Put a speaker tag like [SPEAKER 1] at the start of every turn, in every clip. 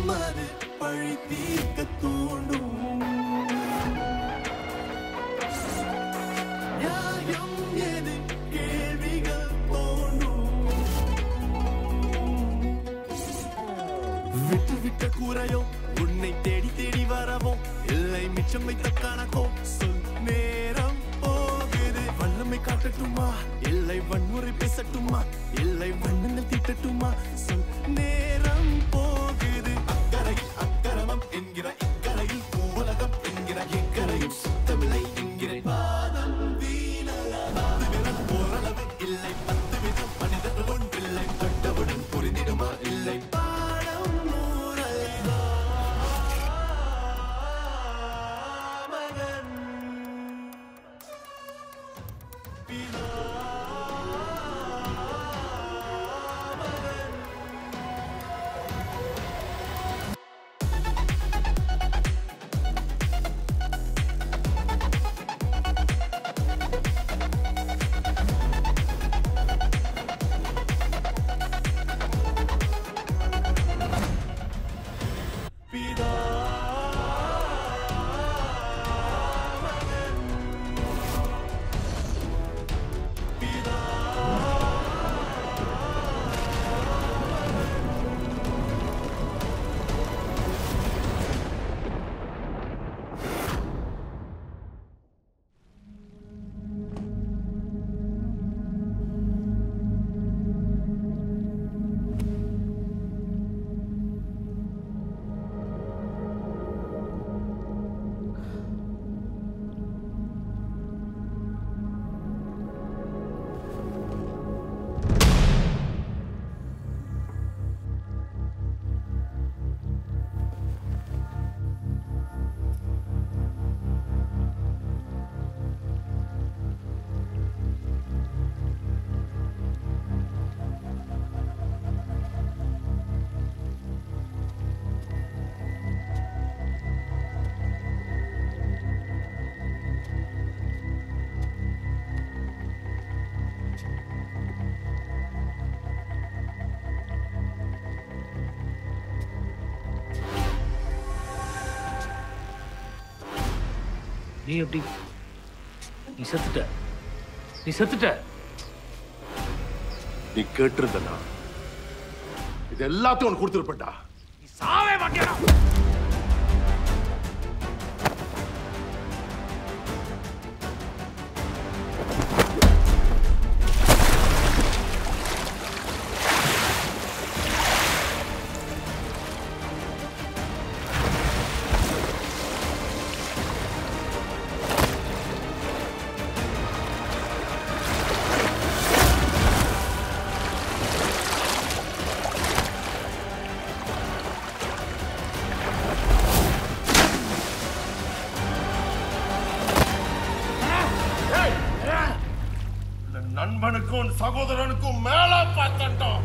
[SPEAKER 1] அது பழி தீர்க்க தூண்டும் நியாயம் எது கேள்விகள் தோன்றும் விட்டு விட்ட கூரையோ உன்னை தேடி தேடி வரவோ இல்லை மிச்சம் வைத்த கணக்கோ சொல் நேரம் போகுது வல்லமை காட்டட்டுமா இல்லை வன்முறை பேசட்டுமா இல்லை வண்ணங்கள் தீட்டட்டுமா சொல் நேரம் போகுது அக்கறையில் அக்கரமம் என்கிற இக்கரையில் பூவுலகம் என்கிற இக்கரையில் சுத்தமில்லை என்கிற பாதம் வீணலா விரல் ஓரளவு இல்லை பத்து விதம் மனிதர்கள் ஒன்றில்லை பட்டவுடன் புரிந்திடுமா இல்லை பாடம் நூறல்லவா மகன் பிதா மகன் பிதா மகன் பிதா
[SPEAKER 2] நீ எப்படி நீ செத்துட்ட நீ செத்துட்ட
[SPEAKER 3] நீ கேட்டிருந்தனா இது எல்லாத்தையும் உனக்கு கொடுத்துருப்பேன்டா
[SPEAKER 2] நீ சாவே மாட்டியா
[SPEAKER 3] இந்த நண்பனுக்கும் சகோதரனுக்கும் மேல பார்த்தோம்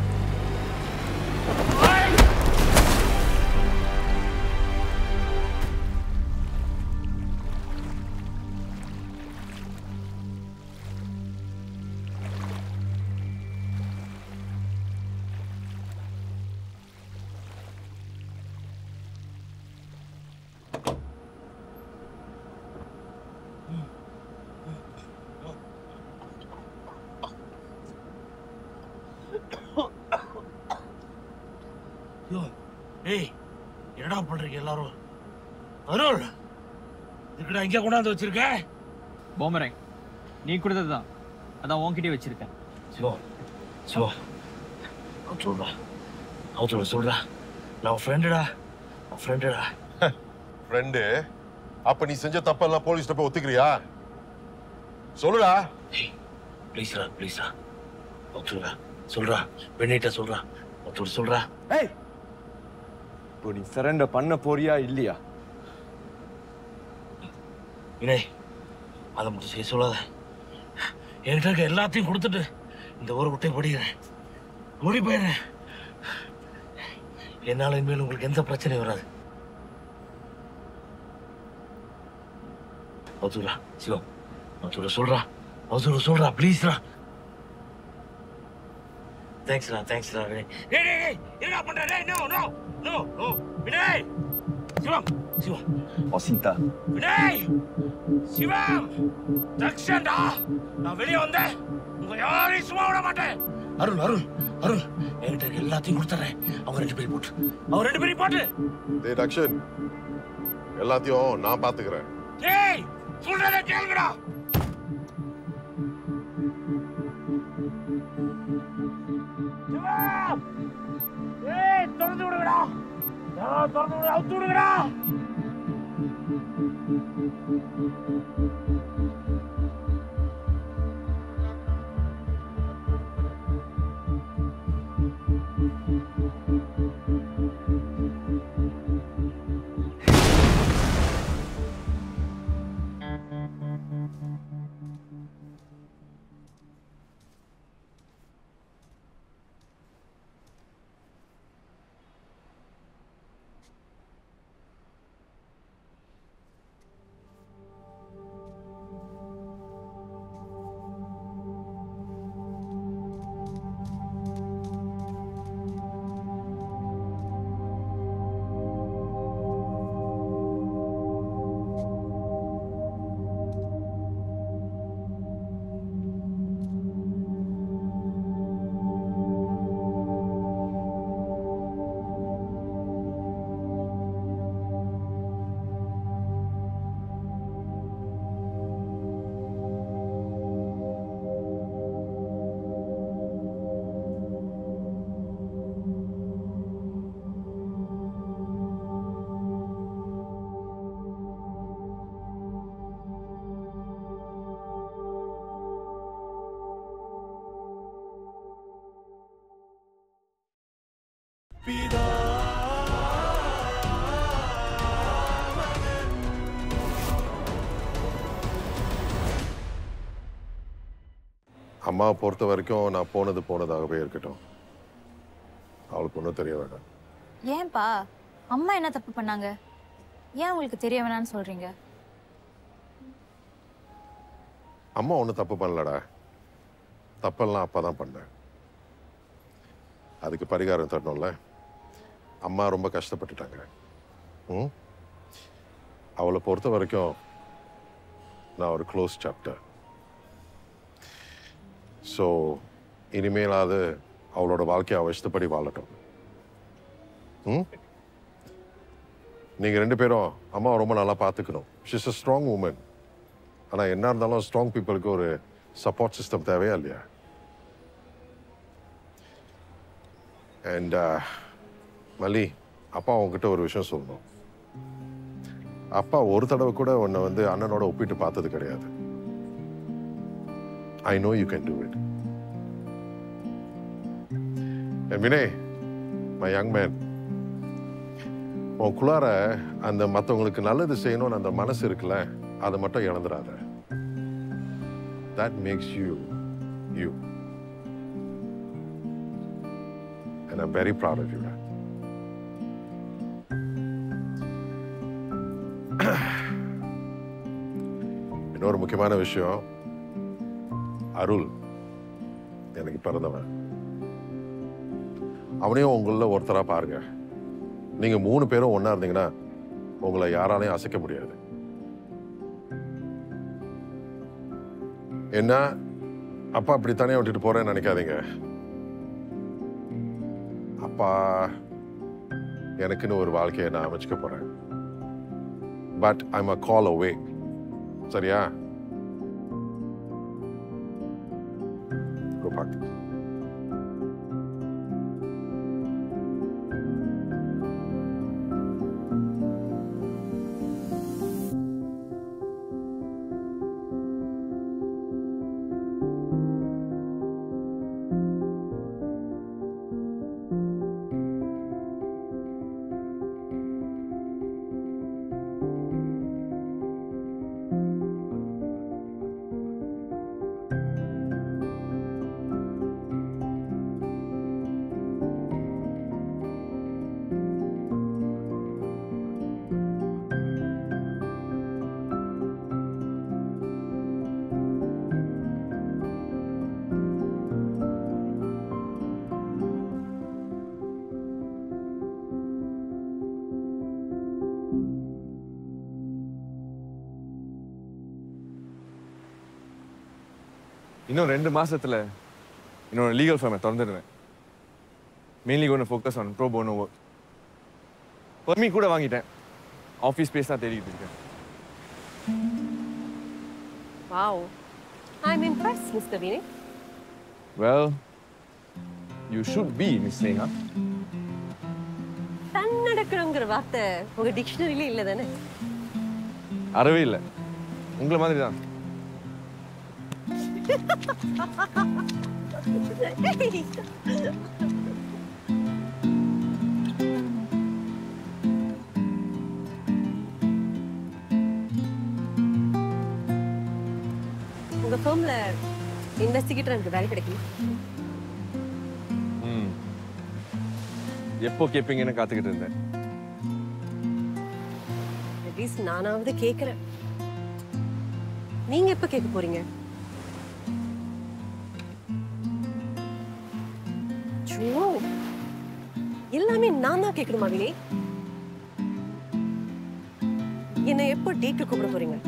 [SPEAKER 2] ஐயோ, ஏய் என்னடா பண்றீங்க எல்லாரும் அருள் இதுக்குடா இங்க கொண்டாந்து வச்சிருக்க
[SPEAKER 4] பொம்மரேங் நீ கொடுத்தது தான் அதான் உன்கிட்டயே வச்சிருக்கேன்
[SPEAKER 2] சிவா சிவா அவன் சொல்றா அவன் சொல்ல சொல்றா நான் ஃப்ரெண்டுடா நான் ஃப்ரெண்டுடா
[SPEAKER 3] ஃப்ரெண்டு அப்ப நீ செஞ்ச தப்பெல்லாம் போலீஸ்ல போய் ஒத்துக்கிறியா சொல்லுடா
[SPEAKER 2] ஏய் ப்ளீஸ்ரா ப்ளீஸ்ரா அவன் சொல்றா சொல்றா பெண்ணிட்ட சொல்றா அவன் சொல்றா
[SPEAKER 5] ஏய் இப்போ நீ சரண்டர் பண்ண போறியா இல்லையா
[SPEAKER 2] வினய் அதை மட்டும் செய்ய சொல்லாத என்கிட்ட இருக்க எல்லாத்தையும் கொடுத்துட்டு இந்த ஊரை விட்டே படிக்கிறேன் ஓடி போயிடுறேன் என்னால இனிமேல் உங்களுக்கு எந்த பிரச்சனையும் வராது அவசூரா சிவம் அவசூர சொல்றா அவசூர சொல்றா ப்ளீஸ்ரா தேங்க்ஸ்டா தேங்க்ஸ்டா வினய் டேய் டேய் டேய் என்னடா பண்ற டேய் no no no no Vinay Shivam Shivam
[SPEAKER 5] வசிந்தா
[SPEAKER 2] வினய் சிவம் தக்ஷன்டா நான் வெளியே வந்தேன் உங்க யாரையும் சும்மா விட மாட்டேன் அருண் அருண் அருண் என்கிட்ட இருக்க எல்லாத்தையும் கொடுத்துறேன் அவங்க ரெண்டு பேரும் போட்டு அவங்க ரெண்டு பேரும் போட்டு
[SPEAKER 3] டேய் தக்ஷன் எல்லாத்தையும் நான் பாத்துக்கிறேன்
[SPEAKER 2] டேய் சொல்றத கேளுங்கடா சிவம் ஏய் திறந்து விடுங்கடா யாராவது திறந்து விடு அவுத்து விடுங்கடா
[SPEAKER 3] அம்மாவை பொறுத்த வரைக்கும் நான் போனது போனதாகவே இருக்கட்டும் அவளுக்கு ஒன்றும் தெரிய வேண்டாம்
[SPEAKER 6] ஏன்பா அம்மா என்ன தப்பு பண்ணாங்க ஏன் உங்களுக்கு தெரிய வேணாம்னு சொல்றீங்க
[SPEAKER 3] அம்மா ஒன்றும் தப்பு பண்ணலடா தப்பெல்லாம் அப்பா தான் பண்ணேன் அதுக்கு பரிகாரம் தரணும்ல அம்மா ரொம்ப கஷ்டப்பட்டுட்டாங்க ம் அவளை பொறுத்த வரைக்கும் நான் ஒரு க்ளோஸ் சாப்டர் ஸோ இனிமேலாவது அவளோட வாழ்க்கையை அவ இஷ்டப்படி வாழட்டும் ம் நீங்கள் ரெண்டு பேரும் அம்மாவை ரொம்ப நல்லா பார்த்துக்கணும் ஷிஸ் அ ஸ்ட்ராங் உமன் ஆனால் என்ன இருந்தாலும் ஸ்ட்ராங் பீப்புளுக்கு ஒரு சப்போர்ட் சிஸ்டம் தேவையா இல்லையா அண்ட் மல்லி அப்பா உங்ககிட்ட ஒரு விஷயம் சொல்லணும் அப்பா ஒரு தடவை கூட உன்னை வந்து அண்ணனோட ஒப்பிட்டு பார்த்தது கிடையாது I know you can do it Vinay my young man உன் குள்ளார அந்த மற்றவங்களுக்கு நல்லது செய்யணும்னு அந்த மனசு இருக்குல்ல அதை மட்டும் இழந்துடாத that makes you you and I'm very proud of you. man. இன்னொரு முக்கியமான விஷயம் அருள் எனக்கு பிறந்தவன் அவனையும் உங்கள ஒருத்தரா பாருங்க நீங்க மூணு பேரும் ஒண்ணா இருந்தீங்கன்னா உங்களை யாராலையும் அசைக்க முடியாது என்ன அப்பா அப்படி தனியா விட்டுட்டு போறேன்னு நினைக்காதீங்க அப்பா எனக்குன்னு ஒரு வாழ்க்கையை நான் அமைச்சுக்க போறேன் பட் ஐம் அ கால் அவே சரியா Go back.
[SPEAKER 5] இன்னும் ரெண்டு மாசத்துல என்னோட லீகல் ஃபார்மை திறந்துடுவேன் மெயின்லி ஒன்று focus on pro bono work permit கூட வாங்கிட்டேன் ஆஃபீஸ் ஸ்பேஸ் தான் தேடிக்கிட்டு இருக்கேன்
[SPEAKER 7] wow I am impress mister Vinay
[SPEAKER 5] well you should be miss Sneha
[SPEAKER 7] தன்னடக்கணுங்கிற வார்த்தை உங்க டிக்ஷனரியில இல்ல தானே
[SPEAKER 5] அறவே இல்லை உங்களை மாதிரி தான்
[SPEAKER 7] உங்க ஃபர்ம்ல இன்வெஸ்டிகேட்டர் எனக்கு வேலை கிடைக்குமா
[SPEAKER 5] ம் எப்போ கேட்பீங்கன்னு காத்துக்கிட்டு இருந்தேன்
[SPEAKER 7] அட்லீஸ்ட் நானாவது கேட்கறேன் நீங்க எப்ப கேட்க போறீங்க ஐயோ, எல்லாமே நான் தான் கேட்கணுமா வினய் என்ன எப்போ டேட்டு கூப்பிட போறீங்க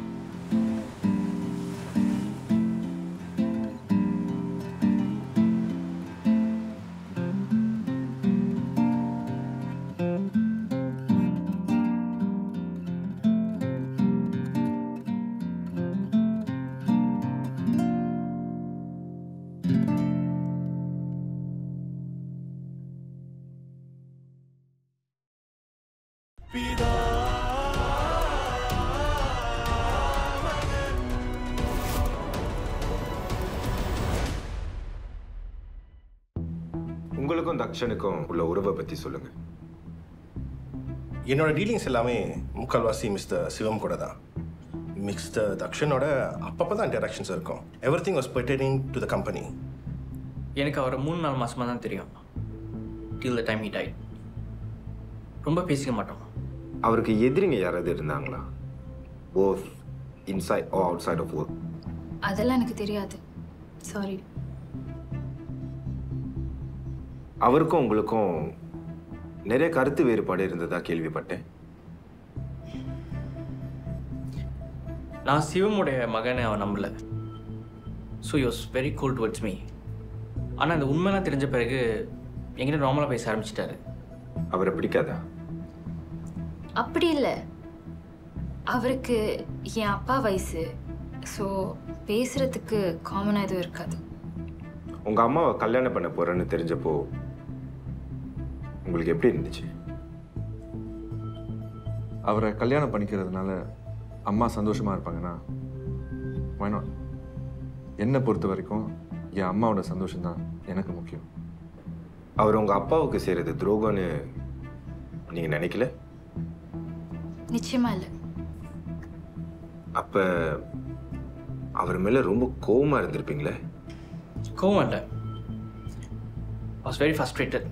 [SPEAKER 8] உங்களுக்கும் தக்ஷனுக்கும் உள்ள உறவை பத்தி சொல்லுங்க
[SPEAKER 9] என்னோட டீலிங்ஸ் எல்லாமே முக்கால்வாசி மிஸ்டர் சிவம் கூட தான் மிஸ்டர் தக்ஷனோட அப்பப்போ தான் இன்டராக்ஷன்ஸ் இருக்கும் everything was pertaining to the company
[SPEAKER 4] எனக்கு அவரை மூணு நாலு மாசமா தான் தெரியும் till the time he died ரொம்ப பேசிக்க மாட்டோம்
[SPEAKER 8] அவருக்கு எதிரிங்க யாராவது இருந்தாங்களா both inside or outside of work
[SPEAKER 6] அதெல்லாம் எனக்கு தெரியாது சாரி
[SPEAKER 8] அவருக்கும் உங்களுக்கும் நிறைய கருத்து வேறுபாடு இருந்ததா கேள்விப்பட்டேன்
[SPEAKER 4] நான் சிவமுடைய மகனை அவன் நம்பல so use very cool towards me ஆனால் இந்த உண்மைலாம் தெரிஞ்ச பிறகு என்கிட்ட நார்மலாக பேச ஆரம்பிச்சிட்டாரு
[SPEAKER 8] அவரை பிடிக்காதா
[SPEAKER 6] அப்படி இல்லை அவருக்கு என் அப்பா வயசு ஸோ பேசுறதுக்கு காமனாக எதுவும் இருக்காது
[SPEAKER 8] உங்க அம்மாவை கல்யாணம் பண்ண போறேன்னு தெரிஞ்சப்போ உங்களுக்கு எப்படி இருந்துச்சு
[SPEAKER 5] அவரை கல்யாணம் பண்ணிக்கிறதுனால அம்மா சந்தோஷமா இருப்பாங்கன்னா why not? என்னை பொறுத்த வரைக்கும் என் அம்மாவோட சந்தோஷம் தான் எனக்கு முக்கியம்
[SPEAKER 8] அவர் உங்க அப்பாவுக்கு செய்யறது துரோகம்னு நீங்க நினைக்கல
[SPEAKER 6] நிச்சயமா இல்லை
[SPEAKER 8] அப்ப அவர் மேல ரொம்ப கோவமா இருந்திருப்பீங்களே
[SPEAKER 4] கோவம் இல்லை வாஸ் வெரி ஃபஸ்ட்ரேட்டட்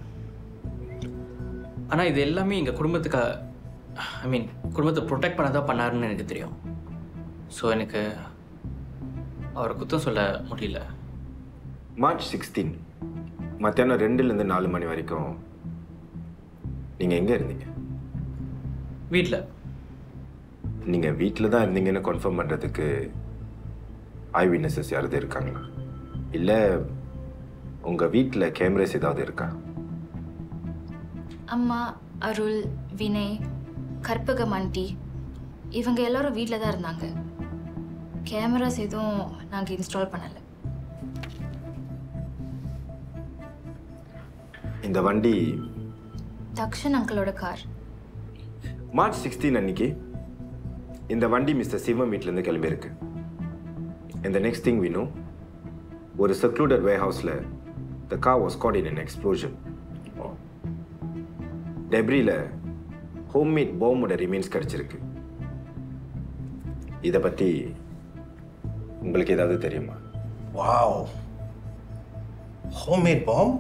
[SPEAKER 4] ஆனால் இது எல்லாமே எங்கள் குடும்பத்துக்கு ஐ மீன் குடும்பத்தை ப்ரொடெக்ட் பண்ண தான் பண்ணாருன்னு எனக்கு தெரியும் ஸோ எனக்கு அவரை குத்தம் சொல்ல முடியல
[SPEAKER 8] மார்ச் சிக்ஸ்டீன் மத்தியானம் ரெண்டுலேருந்து நாலு மணி வரைக்கும் நீங்கள் எங்கே இருந்தீங்க
[SPEAKER 4] வீட்டில்
[SPEAKER 8] நீங்கள் வீட்டில் தான் இருந்தீங்கன்னு கன்ஃபார்ம் பண்ணுறதுக்கு ஐ விட்னஸஸ் யாராவது இருக்காங்களா இல்லை உங்கள் வீட்டில் கேமராஸ் ஏதாவது இருக்கா
[SPEAKER 6] அம்மா அருள் வினய் கற்பகம் ஆண்டி இவங்க எல்லாரும் வீட்டில் தான் இருந்தாங்க கேமராஸ் எதுவும் நாங்கள் இன்ஸ்டால் பண்ணலை
[SPEAKER 8] இந்த வண்டி
[SPEAKER 6] தக்ஷன் அங்கிளோட கார்
[SPEAKER 8] மார்ச் சிக்ஸ்டீன் அன்னைக்கு இந்த வண்டி மிஸ்டர் சிவம் வீட்டிலேருந்து கிளம்பியிருக்கு இந்த நெக்ஸ்ட் திங் we know ஒரு செக்லூடட் வே ஹவுஸில் the car was caught in an explosion டெப்ரியில் ஹோம்மேட் பாம்போட ரிமைன்ஸ் கிடச்சிருக்கு இதை பற்றி உங்களுக்கு ஏதாவது தெரியுமா
[SPEAKER 9] wow homemade bomb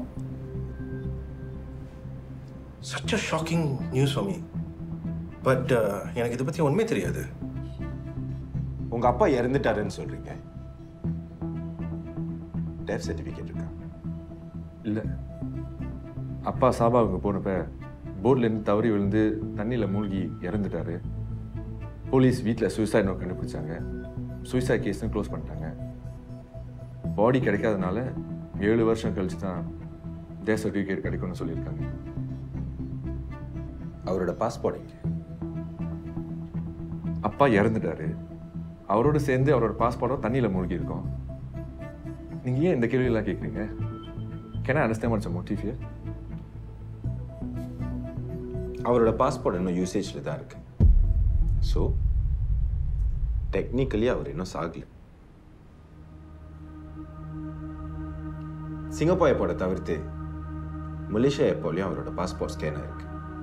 [SPEAKER 9] such a shocking news for me but எனக்கு இதை பற்றி உண்மை தெரியாது
[SPEAKER 8] உங்கள் அப்பா இறந்துட்டாருன்னு சொல்கிறீங்க டெத் சர்டிஃபிகேட் இருக்கா
[SPEAKER 5] இல்லை அப்பா சாபாவுக்கு போனப்ப போட்லேருந்து தவறி விழுந்து தண்ணியில் மூழ்கி இறந்துட்டாரு போலீஸ் வீட்டில் சூசைட் நோட் கண்டுபிடிச்சாங்க சூசைட் கேஸ்னு க்ளோஸ் பண்ணிட்டாங்க பாடி கிடைக்காதனால ஏழு வருஷம் கழிச்சு தான் டெத் சர்டிஃபிகேட் கிடைக்கும்னு சொல்லியிருக்காங்க
[SPEAKER 8] அவரோட பாஸ்போர்ட் எங்க
[SPEAKER 5] அப்பா இறந்துட்டாரு அவரோட சேர்ந்து அவரோட பாஸ்போர்ட்டும் தண்ணியில் மூழ்கி இருக்கோம் நீங்கள் ஏன் இந்த கேள்வியெல்லாம் கேட்குறீங்க can understand what's motive here
[SPEAKER 8] அவரோட பாஸ்போர்ட் இன்னும் யூசேஜில் தான் இருக்கு ஸோ டெக்னிக்கலி அவர் இன்னும் சாகல சிங்கப்பூர் ஏர்போர்ட்டை தவிர்த்து மலேசியா ஏர்போர்ட்லையும் அவரோட பாஸ்போர்ட் ஸ்கேனர் இருக்கு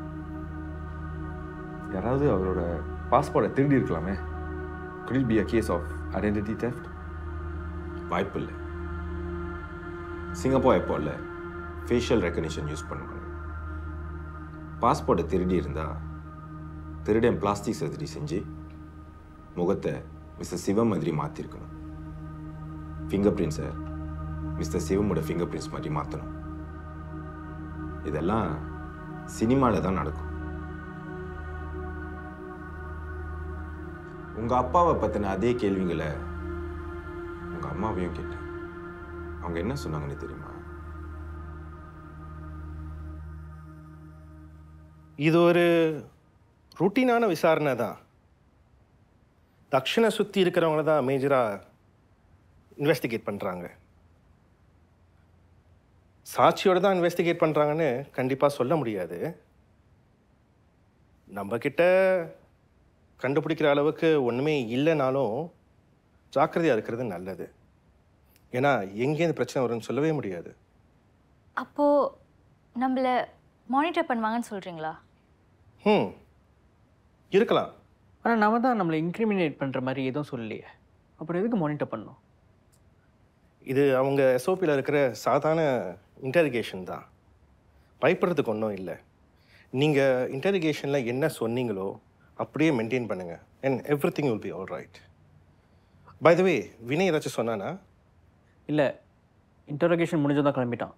[SPEAKER 5] யாராவது அவரோட பாஸ்போர்ட்டை திருடி இருக்கலாமே could it be a case of identity theft
[SPEAKER 8] வாய்ப்பு இல்லை சிங்கப்பூர் ஏர்போர்ட்டில் ஃபேஷியல் ரெக்கக்னிஷன் யூஸ் பண்ணுவாங்க பாஸ்போர்ட்டை திருடி இருந்தா திருடன் பிளாஸ்டிக் சர்ஜரி செஞ்சு முகத்தை மிஸ்டர் சிவம் மாதிரி மாற்றிருக்கணும் ஃபிங்கர் பிரிண்ட்ஸை மிஸ்டர் சிவமோட ஃபிங்கர் பிரிண்ட்ஸ் மாதிரி மாற்றணும் இதெல்லாம் சினிமாவில் தான் நடக்கும் உங்கள் அப்பாவை பற்றின அதே கேள்விகளை உங்கள் அம்மாவையும் கேட்டேன் அவங்க என்ன சொன்னாங்கன்னு தெரியுமா
[SPEAKER 9] இது ஒரு ருட்டீனான விசாரணை தான் தக்ஷனை சுற்றி இருக்கிறவங்கள தான் மேஜராக இன்வெஸ்டிகேட் பண்ணுறாங்க சாட்சியோட தான் இன்வெஸ்டிகேட் பண்ணுறாங்கன்னு கண்டிப்பாக சொல்ல முடியாது நம்ம கிட்ட கண்டுபிடிக்கிற அளவுக்கு ஒன்றுமே இல்லைனாலும் ஜாக்கிரதையாக இருக்கிறது நல்லது ஏன்னா எங்கேருந்து பிரச்சனை வரும்னு சொல்லவே முடியாது
[SPEAKER 6] அப்போ நம்மள மானிட்டர் பண்ணுவாங்கன்னு சொல்றீங்களா
[SPEAKER 9] ம் இருக்கலாம்
[SPEAKER 4] ஆனால் நம்ம தான் நம்மளை இன்க்ரிமினேட் பண்ணுற மாதிரி எதுவும் சொல்லலையே அப்புறம் எதுக்கு மானிட்டர் பண்ணணும்
[SPEAKER 9] இது அவங்க எஸ்ஓபியில் இருக்கிற சாதாரண இன்டர்கேஷன் தான் பயப்படுறதுக்கு ஒன்றும் இல்லை நீங்கள் இன்டர்கேஷனில் என்ன சொன்னீங்களோ அப்படியே மெயின்டைன் பண்ணுங்கள் and everything will be all right by the way Vinay ஏதாச்சும் சொன்னானா
[SPEAKER 4] இல்லை இன்டரோகேஷன் முடிஞ்சதான் கிளம்பிட்டான்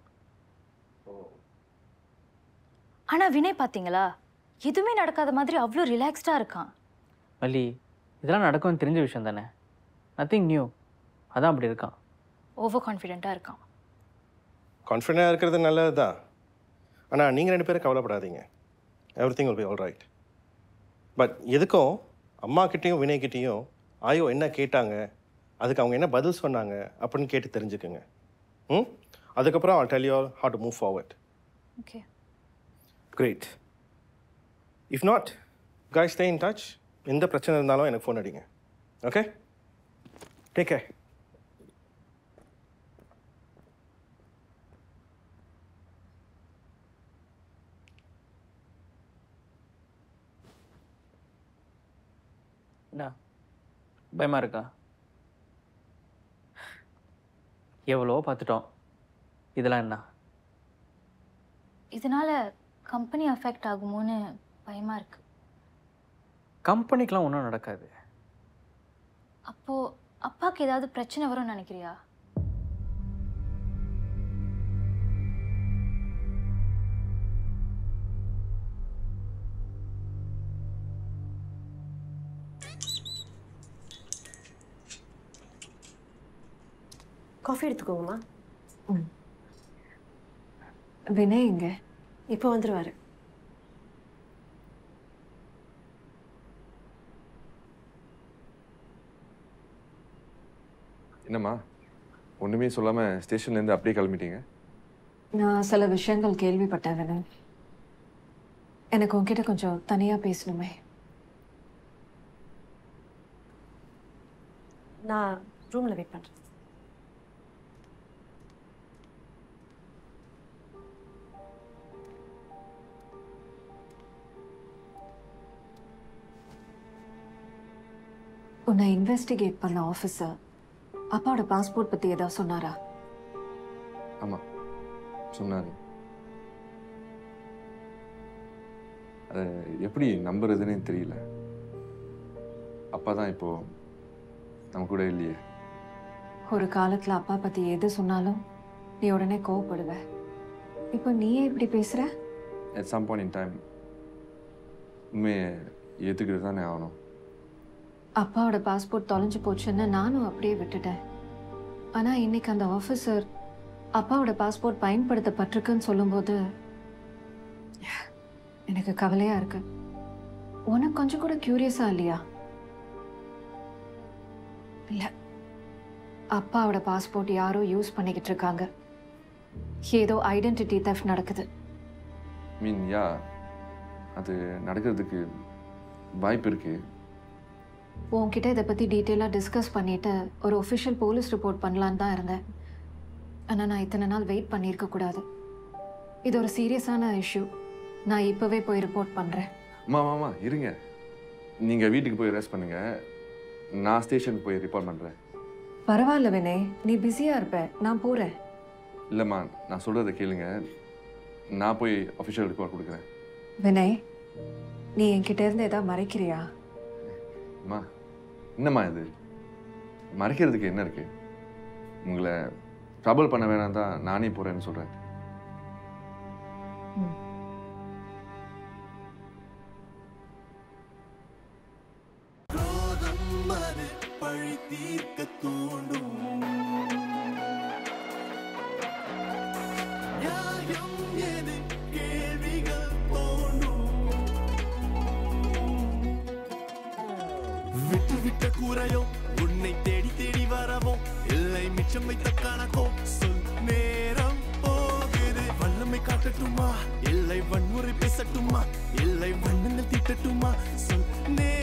[SPEAKER 6] ஆனா வினய் பாத்தீங்களா எதுவுமே நடக்காத மாதிரி அவ்வளோ ரிலாக்ஸ்டா இருக்கான்
[SPEAKER 4] வள்ளி இதெல்லாம் நடக்கும்னு தெரிஞ்ச விஷயம் தானே நத்திங் நியூ அதான் அப்படி இருக்கான்
[SPEAKER 6] ஓவர் கான்ஃபிடென்ட்டாக இருக்கான்
[SPEAKER 9] கான்ஃபிடென்ட்டாக இருக்கிறது நல்லது தான் ஆனால் நீங்கள் ரெண்டு பேரும் கவலைப்படாதீங்க everything will be all right but எதுக்கும் அம்மா கிட்டேயும் வினய் கிட்டேயும் ஆயோ என்ன கேட்டாங்க அதுக்கு அவங்க என்ன பதில் சொன்னாங்க அப்படின்னு கேட்டு தெரிஞ்சுக்குங்க ம் அதுக்கப்புறம் I'll tell you all how to move forward
[SPEAKER 6] okay
[SPEAKER 9] Great. If not, guys, stay in touch. எந்த பிரச்சனை இருந்தாலும் எனக்கு ஃபோன் அடிங்க ஓகே டேக் கேர்
[SPEAKER 4] என்ன பயமாக இருக்கா எவ்வளோ பார்த்துட்டோம் இதெல்லாம் என்ன
[SPEAKER 6] இதனால கம்பெனி அஃபெக்ட் ஆகுமோன்னு பயமா இருக்கு
[SPEAKER 4] கம்பெனிக்கெலாம் ஒன்றும் நடக்காது
[SPEAKER 6] அப்போ அப்பாவுக்கு ஏதாவது பிரச்சனை வரும்னு நினைக்கிறியா
[SPEAKER 7] காஃபி எடுத்துக்கோங்கம்மா
[SPEAKER 10] வினய் இங்க
[SPEAKER 7] இப்போ வந்துருவாரு
[SPEAKER 5] என்னம்மா ஒன்றுமே சொல்லாமல் ஸ்டேஷன்லேருந்து அப்படியே கிளம்பிட்டீங்க
[SPEAKER 10] நான் சில விஷயங்கள் கேள்விப்பட்டேன் வினய் எனக்கு உன்கிட்ட கொஞ்சம் தனியா பேசணுமே
[SPEAKER 7] நான் ரூமில் வெயிட் பண்ணுறேன்
[SPEAKER 10] உன்னை இன்வெஸ்டிகேட் பண்ண ஆஃபீஸர் அப்பாவோட பாஸ்போர்ட் பத்தி ஏதாவது சொன்னாரா
[SPEAKER 5] ஆமாம் சொன்னார் அதை எப்படி நம்புறதுன்னே தெரியல அப்பா தான் இப்போ நம்ம கூட இல்லையே
[SPEAKER 10] ஒரு காலத்துல அப்பா பத்தி எது சொன்னாலும் நீ உடனே கோவப்படுவ இப்போ நீயே இப்படி பேசுற
[SPEAKER 5] at some point in time உண்மையை ஏற்றுக்கிட்டு தானே ஆகணும்
[SPEAKER 10] அப்பாவோட பாஸ்போர்ட் தொலைஞ்சு போச்சுன்னு நானும் அப்படியே விட்டுட்டேன் ஆனால் இன்னைக்கு அந்த ஆஃபீஸர் அப்பாவோட பாஸ்போர்ட் பயன்படுத்தப்பட்டிருக்குன்னு சொல்லும்போது எனக்கு கவலையாக இருக்கு உனக்கு கொஞ்சம் கூட க்யூரியஸாக இல்லையா இல்லை அப்பாவோட பாஸ்போர்ட் யாரோ யூஸ் பண்ணிக்கிட்டு இருக்காங்க ஏதோ ஐடென்டிட்டி தெஃப்ட் நடக்குது
[SPEAKER 5] மீன் யா அது நடக்கிறதுக்கு வாய்ப்பு இருக்கு
[SPEAKER 10] உன்கிட்ட இதை பற்றி டீட்டெயிலாக டிஸ்கஸ் பண்ணிட்டு ஒரு ஒஃபிஷியல் போலீஸ் ரிப்போர்ட் பண்ணலான்னு தான் இருந்தேன் ஆனால் நான் இத்தனை நாள் வெயிட் பண்ணியிருக்க கூடாது இது ஒரு சீரியஸான இஷ்யூ நான் இப்போவே போய் ரிப்போர்ட் பண்ணுறேன்
[SPEAKER 5] அம்மா மாமா இருங்க நீங்கள் வீட்டுக்கு போய் ரெஸ்ட் பண்ணுங்க நான் ஸ்டேஷனுக்கு போய் ரிப்போர்ட் பண்ணுறேன்
[SPEAKER 10] பரவாயில்ல வினய் நீ பிஸியாக இருப்ப நான் போகிறேன்
[SPEAKER 5] இல்லைம்மா நான் சொல்கிறத கேளுங்க நான் போய் அஃபிஷியல் ரிப்போர்ட் கொடுக்குறேன்
[SPEAKER 10] வினய் நீ என்கிட்ட இருந்து ஏதாவது மறைக்கிறியா
[SPEAKER 5] அம்மா என்னம்மா இது மறைக்கிறதுக்கு என்ன இருக்கு உங்களை ட்ரபிள் பண்ண வேணாம் தான் நானே போகிறேன்னு சொல்கிறேன்
[SPEAKER 1] குரோதம் அது பழி தீர்க்க தூண்டும் நியாயம் எது கேள்விகள் தோண்டும் விட்டு விட்ட கூரையோ உன்னை தேடி தேடி வரவோ இல்லை மிச்சம் வைத்த கணக்கோ சொல் நேரம் போகுது வல்லமை காட்டட்டுமா இல்லை வன்முறை பேசட்டுமா இல்லை வண்ணங்கள் தீட்டட்டுமா சொல் நேரம்